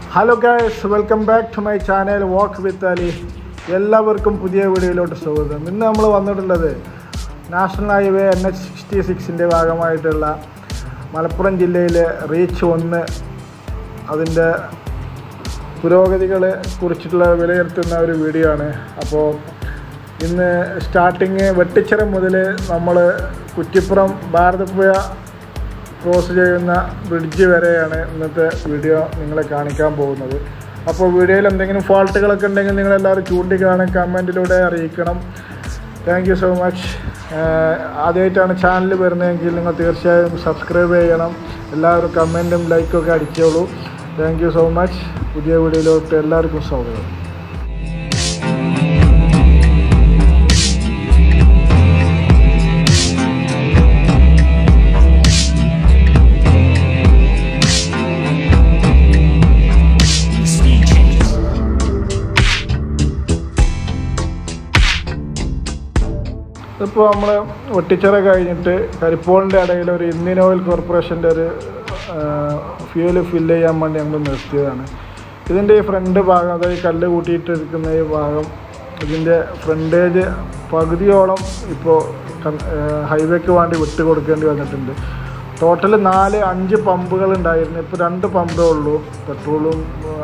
Hello guys welcome back to my channel walk with Ali എല്ലാവർക്കും പുതിയ വീഡിയോയിലോട്ട് സ്വാഗതം ഇന്ന് നമ്മൾ വന്നിട്ടുള്ളത് national highway N H sixty സിക്സിൻ്റെ ഭാഗമായിട്ടുള്ള മലപ്പുറം ജില്ലയിലെ റീച്ച് ഒന്ന് അതിൻ്റെ പുരോഗതികളെ കുറിച്ചിട്ടുള്ള വിലയിരുത്തുന്ന ഒരു വീഡിയോ ആണ് അപ്പോൾ ഇന്ന് സ്റ്റാർട്ടിങ് വെട്ടിച്ചിറ മുതൽ നമ്മൾ കുറ്റിപ്പുറം ഭാരതപ്പുഴ ക്രോസ് ചെയ്യുന്ന ബ്രിഡ്ജ് വരെയാണ് ഇന്നത്തെ വീഡിയോ നിങ്ങളെ കാണിക്കാൻ പോകുന്നത് അപ്പോൾ വീഡിയോയിൽ എന്തെങ്കിലും ഫാൾട്ടുകളൊക്കെ ഉണ്ടെങ്കിൽ നിങ്ങളെല്ലാവരും ചൂണ്ടിക്കാണും കമൻറ്റിലൂടെ അറിയിക്കണം താങ്ക് യു സോ മച്ച് ആദ്യമായിട്ടാണ് ചാനൽ വരുന്നതെങ്കിൽ നിങ്ങൾ തീർച്ചയായും സബ്സ്ക്രൈബ് ചെയ്യണം എല്ലാവരും കമൻറ്റും ലൈക്കും ഒക്കെ അടിച്ചോളൂ താങ്ക് യു സോ മച്ച് പുതിയ വീഡിയോയിലോട്ട് എല്ലാവർക്കും സ്വാഗതം ഇപ്പോൾ നമ്മൾ വെട്ടിച്ചിറ കഴിഞ്ഞിട്ട് കരിപ്പോളിൻ്റെ ഇടയിൽ ഒരു ഇന്ത്യൻ ഓയിൽ കോർപ്പറേഷൻ്റെ ഒരു ഫ്യൂൽ ഫില്ല് ചെയ്യാൻ വേണ്ടി ഞങ്ങൾ നിർത്തിയതാണ് ഇതിൻ്റെ ഈ ഫ്രണ്ട് ഭാഗം അതായത് കല്ല് കൂട്ടിയിട്ടിരിക്കുന്ന ഈ ഭാഗം ഇതിൻ്റെ ഫ്രണ്ടേജ് പകുതിയോളം ഇപ്പോൾ ഹൈവേക്ക് വേണ്ടി വിട്ട് കൊടുക്കേണ്ടി വന്നിട്ടുണ്ട് ടോട്ടൽ നാല് അഞ്ച് പമ്പുകൾ ഉണ്ടായിരുന്നു ഇപ്പോൾ രണ്ട് പമ്പേ ഉള്ളൂ പെട്രോളും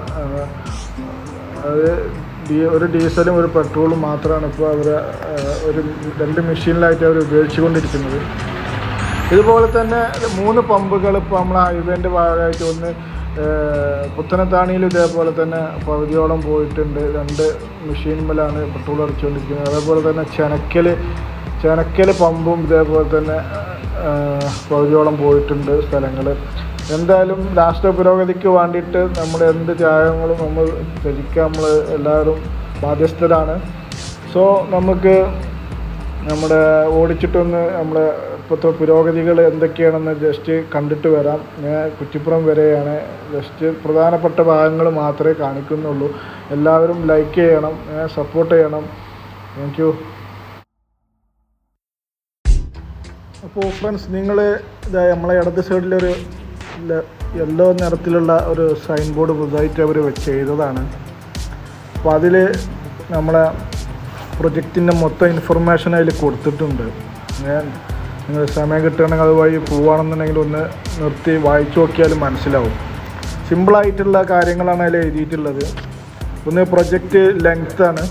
അത് ഡീ ഒരു ഡീസലും ഒരു പെട്രോളും മാത്രമാണ് ഇപ്പോൾ അവർ ഒരു രണ്ട് മെഷീനിലായിട്ട് അവർ ഉപയോഗിച്ചുകൊണ്ടിരിക്കുന്നത് ഇതുപോലെ തന്നെ മൂന്ന് പമ്പുകൾ ഇപ്പോൾ നമ്മൾ ഹൈവേൻ്റെ ഭാഗമായിട്ട് ഒന്ന് പുത്തനത്താണിയിൽ ഇതേപോലെ തന്നെ പകുതിയോളം പോയിട്ടുണ്ട് രണ്ട് മെഷീൻമേലാണ് പെട്രോൾ അടിച്ചുകൊണ്ടിരിക്കുന്നത് അതേപോലെ തന്നെ ചെനക്കൽ ചെനക്കൽ പമ്പും ഇതേപോലെ തന്നെ പകുതിയോളം പോയിട്ടുണ്ട് സ്ഥലങ്ങൾ എന്തായാലും രാഷ്ട്ര പുരോഗതിക്ക് വേണ്ടിയിട്ട് നമ്മുടെ എന്ത് ത്യാഗങ്ങളും നമ്മൾ ത്യജിക്കാൻ നമ്മൾ എല്ലാവരും ബാധ്യസ്ഥരാണ് സോ നമുക്ക് നമ്മുടെ ഓടിച്ചിട്ടൊന്ന് നമ്മുടെ ഇപ്പോഴത്തെ പുരോഗതികൾ എന്തൊക്കെയാണെന്ന് ജസ്റ്റ് കണ്ടിട്ട് വരാം ഞാൻ കുറ്റിപ്പുറം വരെയാണ് ജസ്റ്റ് പ്രധാനപ്പെട്ട ഭാഗങ്ങൾ മാത്രമേ കാണിക്കുന്നുള്ളൂ എല്ലാവരും ലൈക്ക് ചെയ്യണം സപ്പോർട്ട് ചെയ്യണം താങ്ക് യു അപ്പോൾ ഫ്രണ്ട്സ് നിങ്ങൾ ഇതാ നമ്മളെ ഇടത് സൈഡിലൊരു യെല്ലോ നിറത്തിലുള്ള ഒരു സൈൻ ബോർഡ് പുതുതായിട്ട് അവർ ചെയ്തതാണ് അപ്പോൾ അതിൽ നമ്മളെ പ്രൊജക്റ്റിൻ്റെ മൊത്തം ഇൻഫർമേഷൻ അതിൽ കൊടുത്തിട്ടുണ്ട് ഞാൻ നിങ്ങൾ സമയം കിട്ടുകയാണെങ്കിൽ അതുവഴി പോവുകയാണെന്നുണ്ടെങ്കിൽ ഒന്ന് നിർത്തി വായിച്ചു നോക്കിയാൽ മനസ്സിലാവും സിമ്പിളായിട്ടുള്ള കാര്യങ്ങളാണ് അതിൽ എഴുതിയിട്ടുള്ളത് ഒന്ന് പ്രൊജക്റ്റ് ലെങ്ത്താണ്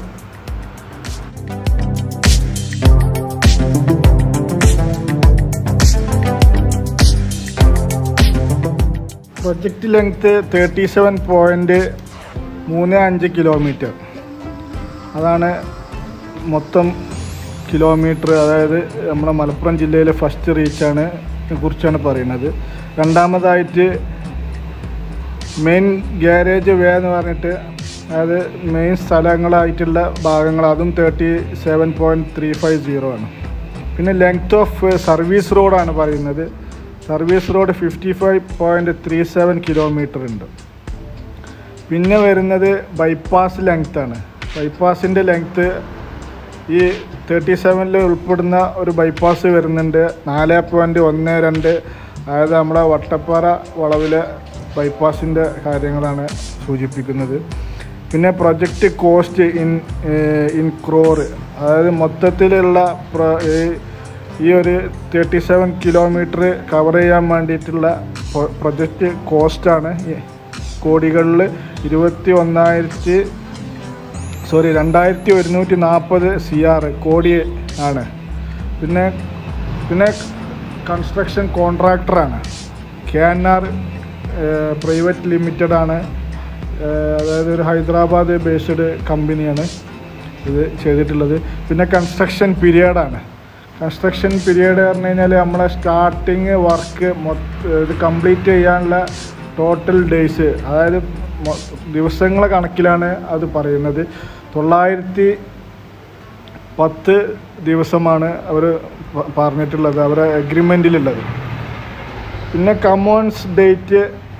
project length thirty seven point മൂന്ന് അഞ്ച് കിലോമീറ്റർ അതാണ് മൊത്തം കിലോമീറ്റർ അതായത് നമ്മുടെ മലപ്പുറം ജില്ലയിലെ ഫസ്റ്റ് റീച്ചാണ് കുറിച്ചാണ് പറയുന്നത് രണ്ടാമതായിട്ട് മെയിൻ ഗ്യാരേജ് വേ എന്ന് പറഞ്ഞിട്ട് അതായത് മെയിൻ സ്ഥലങ്ങളായിട്ടുള്ള ഭാഗങ്ങൾ അതും thirty seven point three five zero ആണ് പിന്നെ ലെങ്ത് ഓഫ് സർവീസ് റോഡാണ് പറയുന്നത് service road fifty five point three seven kilometre ഉണ്ട് പിന്നെ വരുന്നത് ബൈപ്പാസ് ലെങ്ത് ആണ് ബൈപ്പാസിൻ്റെ ലെങ്ത്ത് ഈ തേർട്ടി സെവനിൽ ഉൾപ്പെടുന്ന ഒരു ബൈപ്പാസ് വരുന്നുണ്ട് നാല് പോയിൻറ്റ് ഒന്ന് രണ്ട് അതായത് നമ്മുടെ വട്ടപ്പാറ വളവിലെ ബൈപ്പാസിൻ്റെ കാര്യങ്ങളാണ് സൂചിപ്പിക്കുന്നത് പിന്നെ project cost in in crore അതായത് മൊത്തത്തിലുള്ള ഈ ഒരു തേർട്ടി സെവൻ കിലോമീറ്റർ കവർ ചെയ്യാൻ വേണ്ടിയിട്ടുള്ള പ്രൊജക്റ്റ് കോസ്റ്റാണ് കോടികളിൽ ഇരുപത്തി ഒന്നായിരത്തി സോറി രണ്ടായിരത്തി ഒരുന്നൂറ്റി നാൽപ്പത് സി ആർ കോടി ആണ് പിന്നെ പിന്നെ കൺസ്ട്രക്ഷൻ കോൺട്രാക്ടറാണ് K N R private limited ആണ് അതായത് ഒരു ഹൈദരാബാദ് ബേസ്ഡ് കമ്പനിയാണ് ഇത് ചെയ്തിട്ടുള്ളത് പിന്നെ കൺസ്ട്രക്ഷൻ പീരിയഡാണ് കൺസ്ട്രക്ഷൻ പീരിയഡ് പറഞ്ഞു കഴിഞ്ഞാൽ നമ്മളെ സ്റ്റാർട്ടിങ് വർക്ക് ഇത് കംപ്ലീറ്റ് ചെയ്യാനുള്ള ടോട്ടൽ ഡേയ്സ് അതായത് ദിവസങ്ങളെ കണക്കിലാണ് അത് പറയുന്നത് തൊള്ളായിരത്തി പത്ത് ദിവസമാണ് അവർ പറഞ്ഞിട്ടുള്ളത് അവരുടെ എഗ്രിമെൻറ്റിലുള്ളത് പിന്നെ കമോൺസ് ഡേറ്റ്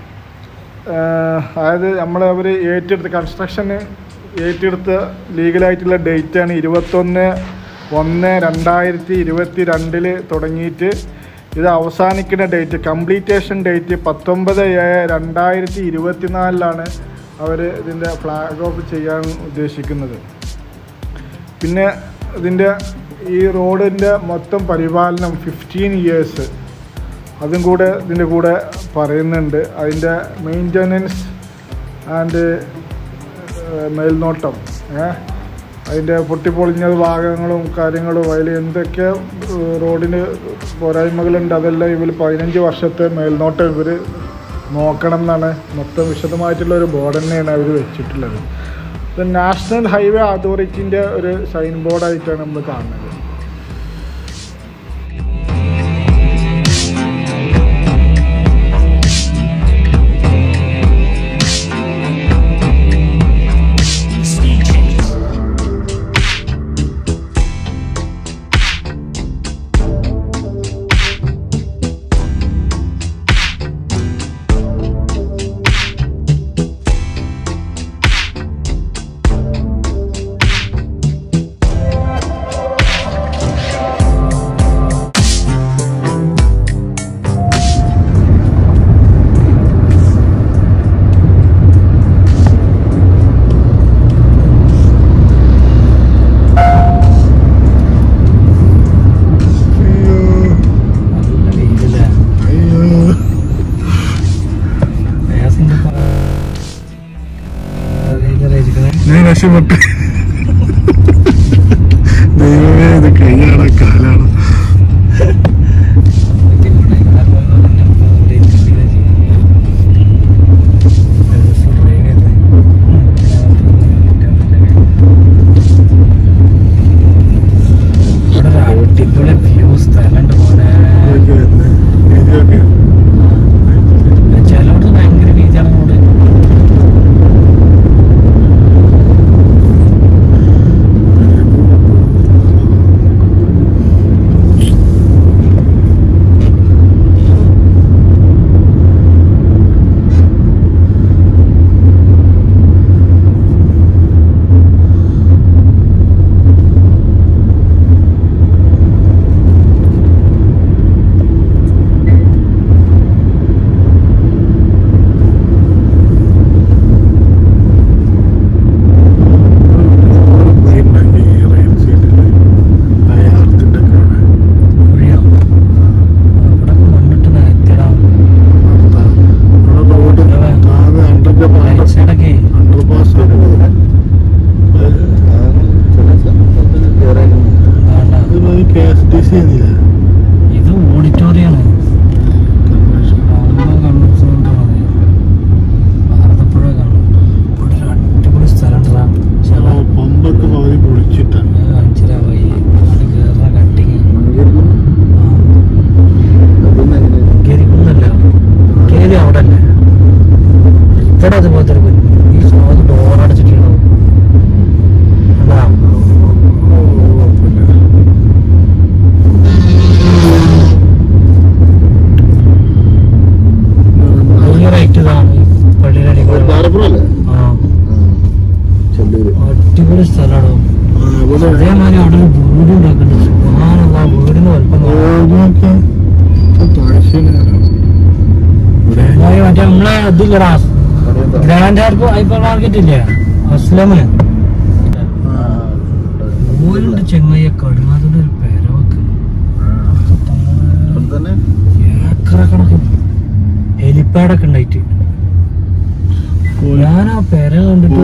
അതായത് നമ്മൾ അവർ ഏറ്റെടുത്ത് കൺസ്ട്രക്ഷന് ഏറ്റെടുത്ത ലീഗലായിട്ടുള്ള ഡേറ്റാണ് ഇരുപത്തൊന്ന് ഒന്ന് രണ്ടായിരത്തി ഇരുപത്തി രണ്ടിൽ തുടങ്ങിയിട്ട് ഇത് അവസാനിക്കുന്ന ഡേറ്റ് കംപ്ലീറ്റേഷൻ ഡേറ്റ് പത്തൊമ്പത് ഏഴ് രണ്ടായിരത്തി ഇരുപത്തിനാലിലാണ് അവർ ഇതിൻ്റെ ഫ്ലാഗ് ഓഫ് ചെയ്യാൻ ഉദ്ദേശിക്കുന്നത് പിന്നെ ഇതിൻ്റെ ഈ റോഡിൻ്റെ മൊത്തം പരിപാലനം ഫിഫ്റ്റീൻ ഇയേഴ്സ് അതും കൂടെ ഇതിൻ്റെ കൂടെ പറയുന്നുണ്ട് അതിൻ്റെ മെയിൻ്റനൻസ് ആൻഡ് മേൽനോട്ടം ഏ അതിൻ്റെ പൊട്ടിപ്പൊളിഞ്ഞ ഭാഗങ്ങളും കാര്യങ്ങളും അതിൽ എന്തൊക്കെ ഏഹ്, റോഡിന് പോരായ്മകളുണ്ട് അതെല്ലാം ഇവർ പതിനഞ്ച് വർഷത്തെ മേൽനോട്ടം ഇവർ നോക്കണം എന്നാണ് മൊത്തം വിശദമായിട്ടുള്ള ഒരു ബോർഡ് തന്നെയാണ് അവർ വെച്ചിട്ടുള്ളത് ഇത് നാഷണൽ ഹൈവേ അതോറിറ്റിൻ്റെ ഒരു സൈൻ ബോർഡായിട്ടാണ് നമ്മൾ കാണുന്നത് നല്ല വെയിലല്ലേ പ്രയാസിന്റെ ഞാൻ രക്ഷപ്പെട്ടു ദൈവമേ ഇത് കൈയാണോ കാലാണോ അടിപൊളി വ്യൂ സ്ഥലമുണ്ട് പോലെ ചിലവിടെ ഭയങ്കര ബീച്ചാണ് റോഡ് കുഴിയോ അവിടെ മണ്ണിട്ട് നിരത്തിടാം റൈറ്റ് സൈഡൊക്കെ ഇത് ഓഡിറ്റോറിയാണ് ഭാരതപ്പുഴ കാണും ഇവിടെ ഒരു അടിപൊളി സ്ഥലമുണ്ടാ പമ്പൊക്കെ പകുതി പൊളിച്ചിട്ടാണ് അഞ്ചരായി അവിടെ കയറുന്ന കട്ടിങ് കേരിക്കുന്നല്ല കേരി അവിടെ അല്ലേ ഇവിടെ അതുപോലത്തെ ഒരു കുഞ്ഞ്. ഈ സ്വാദ് ഡോർ അടച്ചിട്ടുണ്ടാവും കണ്ടാ? ഈ റൈറ്റ് ഇതാണ് ഈ പള്ളിയുടെ അടിയിൽ കൂടെ. ആ അടിപൊളി സ്ഥലമാണോ അതേമാതിരി അവിടെ ഒരു വീട് ഉണ്ടാക്കുന്നുണ്ട് സുഖാനുള്ള ആ വീടിന് വലുപ്പം നോക്കാം. ഇതായി മറ്റേ നമ്മളെ ഇതില്ലടാ ഗ്രാൻഡ് ഹാർപ്പ് ഹൈപ്പർ മാർക്കറ്റ് ഇല്ലേ അസ്ലമ് ഓലുണ്ട് ചെങ്ങയ്യ കടുങ്ങാതിന്റെ ഒരു പേര വെക്കുന്നു ഏക്കറ കണക്ക് ഹെലിപ്പാഡൊക്കെ ഉണ്ടായിട്ട് ഞാൻ ആ പേര കണ്ടിട്ട്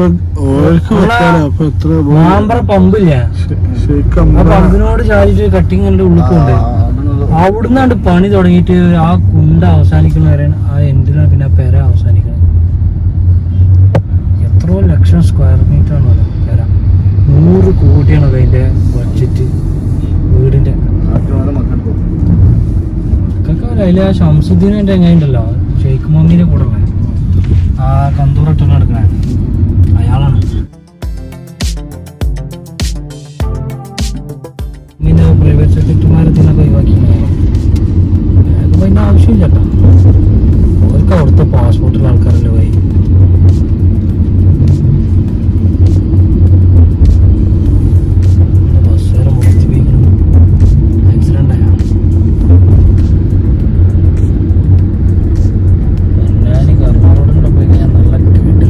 മാമ്പറ പമ്പില്ലേ ആ പമ്പിനോട് ചാടിയിട്ട് കട്ടിങ് കണ്ട് ഉള്ളിക്കുണ്ട് അവിടുന്നാണ്ട് പണി തുടങ്ങിയിട്ട് ആ കുണ്ട അവസാനിക്കുന്ന വരെ ആ എൻഡിലാണ് പിന്നെ ആ പെര അവസാനിക്കുന്നത് എത്രയോ ലക്ഷം സ്ക്വയർ മീറ്റർ ആണ് അത് പെര നൂറ് കോടിയാണ് അത് അതിന്റെ ബഡ്ജറ്റ് വീടിന്റെ മക്കൾക്ക് അതിലെ ആ ഷംസുദ്ദീൻ എന്റെ എങ്ങനെയുണ്ടല്ലോ ഷെയ്ഖ് മമ്മീന്റെ കൂടെ ഉള്ള ആ കന്തൂറിട്ട് നടക്കണേ അയാളാണ് ഇങ്ങനെ പ്രൈവറ്റ് സെക്രട്ടറിമാരെ ഇതിനൊക്കെ ഒഴിവാക്കി അതിന് അതിന്റെ ആവശ്യമില്ല കേട്ടോ അവർക്ക് അവിടുത്തെ പാസ്പോർട്ടുള്ള ആൾക്കാരല്ലേ പോയി ബസ്സുകാരെ മുറിച്ച് ആക്സിഡന്റ് ആയ പൊന്നാനി കർണാടക പോയി കഴിഞ്ഞാൽ നല്ല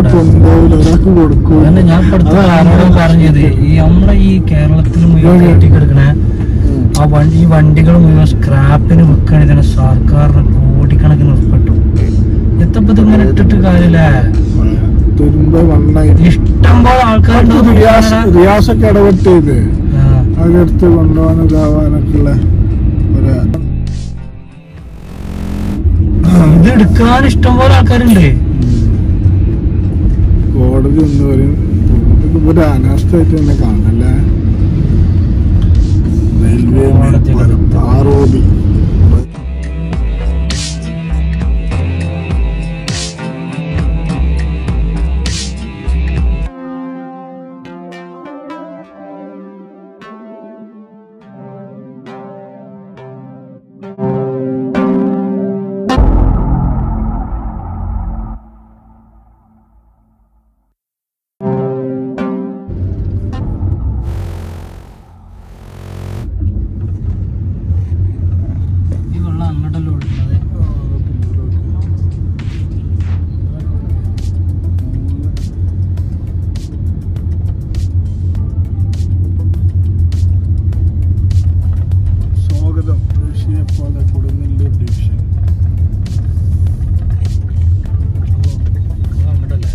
കൊണ്ടുപോകില്ല ഒരാൾക്ക് കൊടുക്കും അതന്നെ ഞാൻ ഇപ്പടുത്ത ആരോടോ പറഞ്ഞത് ഈ നമ്മളെ ഈ കേരളത്തിൽ മുഴുവൻ കെട്ടിക്കിടക്കണ ആ വണ്ടി ഈ വണ്ടികൾ മുഴുവൻ സ്ക്രാപ്പിന് വെക്കുകയാണെങ്കിൽ തന്നെ സർക്കാരിന് കോടിക്കണക്കിന് ഉൾപ്പെട്ടു എത്തപ്പോ ഇതിങ്ങനെ ഇട്ടിട്ട് കാര്യമില്ല തുരുമ്പ വണ്ണായി ഇഷ്ടം പോലെ ആൾക്കാരുണ്ട് റിയാസ് റിയാസൊക്കെ ഇടപെട്ട് ഇത് ആ, അതെടുത്ത് കൊണ്ടുപോകാൻ ഇതാവാനൊക്കെ ഉള്ള ഒരു ഇത് എടുക്കാൻ ഇഷ്ടം പോലെ ആൾക്കാരുണ്ട് കോടതി ഒന്ന് വരും ഇതൊക്കെ ഒരു അനാസ്ഥയായിട്ട് തന്നെ കാണല്ലേ റെയിൽവേ കോടതി ആർ ഒ ബി ഈ വെള്ളം അങ്ങോട്ടല്ലോ ഒഴുകുന്നത് സ്വാഗതം റഷ്യയെ പോലെ കൊടുങ്ങല്ലൂർ ഡിവിഷൻ അത് അങ്ങോട്ടല്ലേ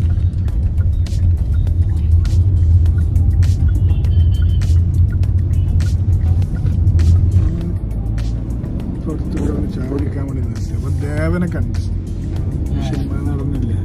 പുറത്തുകൂടെ ഒന്ന് ചാവടിക്കാൻ വേണ്ടി നിർത്തി അപ്പൊ ദേവനെ കണ്ടു സിനിമ നടന്നില്ലേ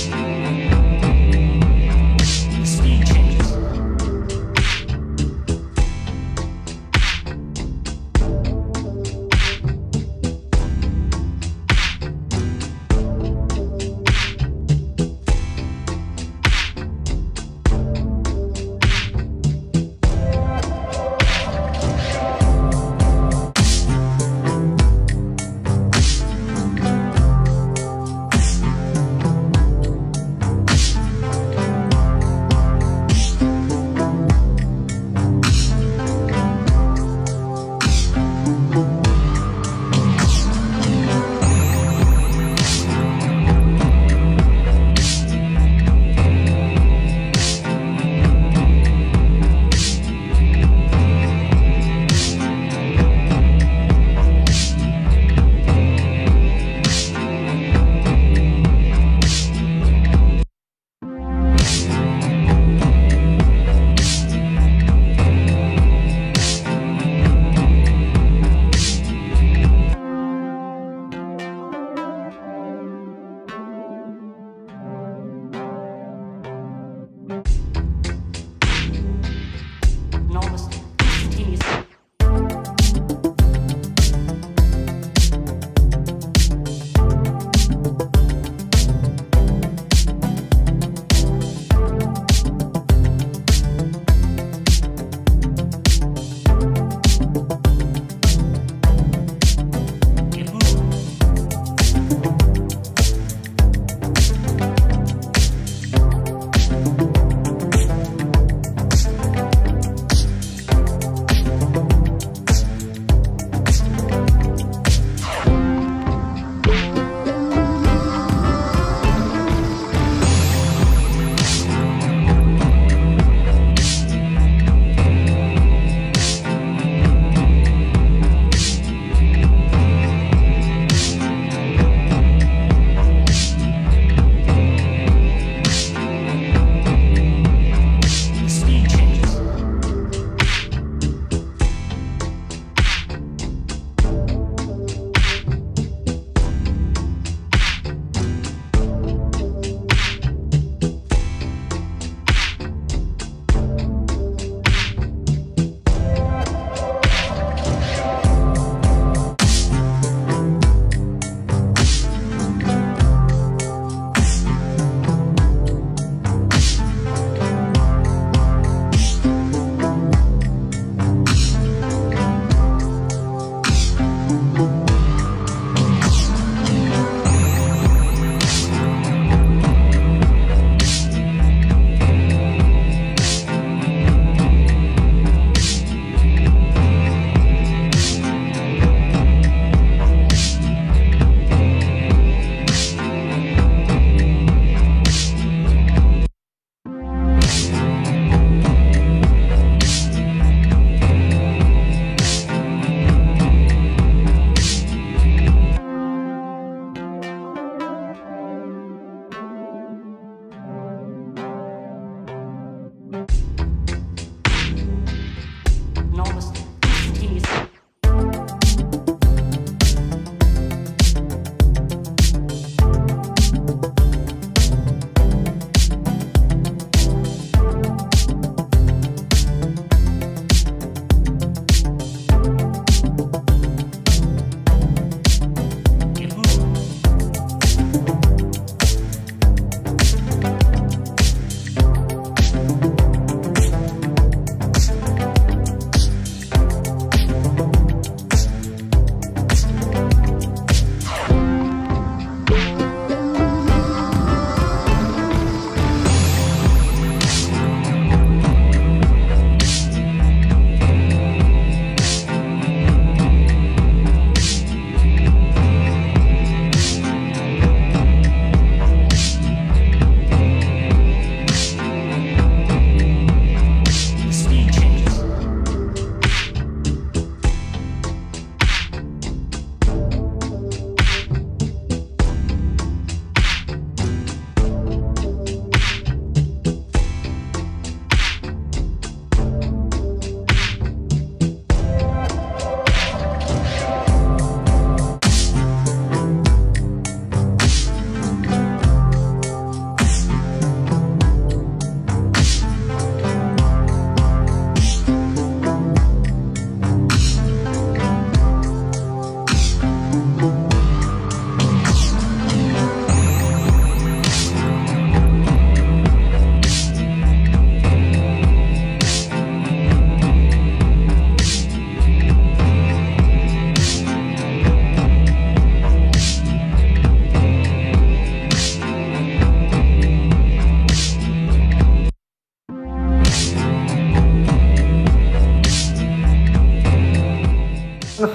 Speed change.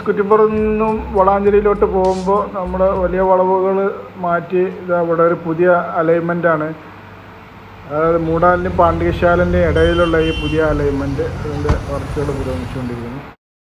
കുറ്റിപ്പുറത്ത് നിന്നും വളാഞ്ചേരിയിലോട്ട് പോകുമ്പോൾ നമ്മുടെ വലിയ വളവുകൾ മാറ്റി ഇത് അവിടെ ഒരു പുതിയ അലൈൻമെൻ്റാണ് അതായത് മൂടാലിൻ്റെയും പാണ്ഡ്യശാലിൻ്റെയും ഇടയിലുള്ള ഈ പുതിയ അലൈൻമെൻറ്റ് അതിൻ്റെ വർക്കുകൾ പുരോഗമിച്ചുകൊണ്ടിരിക്കുന്നു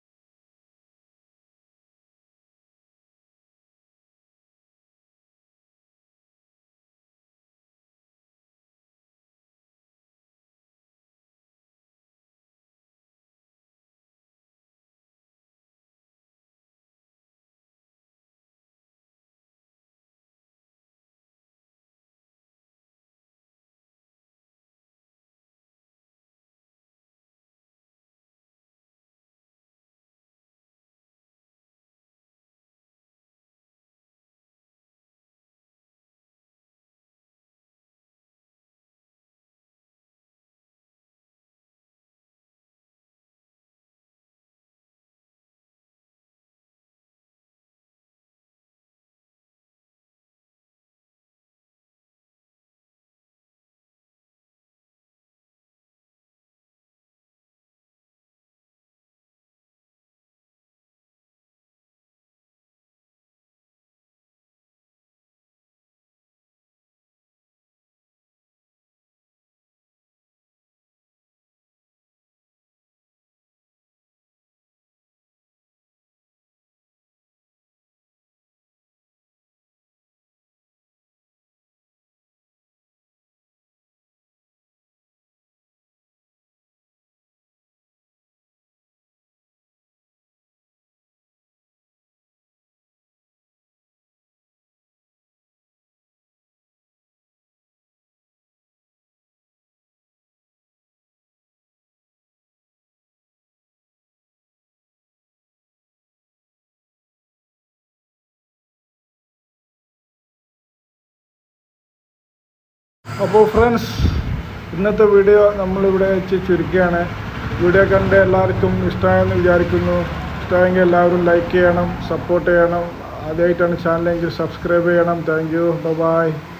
അപ്പോൾ ഫ്രണ്ട്സ് ഇന്നത്തെ വീഡിയോ നമ്മളിവിടെ വെച്ച് ചുരുക്കുകയാണ് വീഡിയോ കണ്ട് എല്ലാവർക്കും ഇഷ്ടമായെന്ന് വിചാരിക്കുന്നു ഇഷ്ടമായെങ്കിൽ എല്ലാവരും ലൈക്ക് ചെയ്യണം സപ്പോർട്ട് ചെയ്യണം ആദ്യമായിട്ടാണ് ചാനലെങ്കിൽ സബ്സ്ക്രൈബ് ചെയ്യണം താങ്ക് യു ബൈ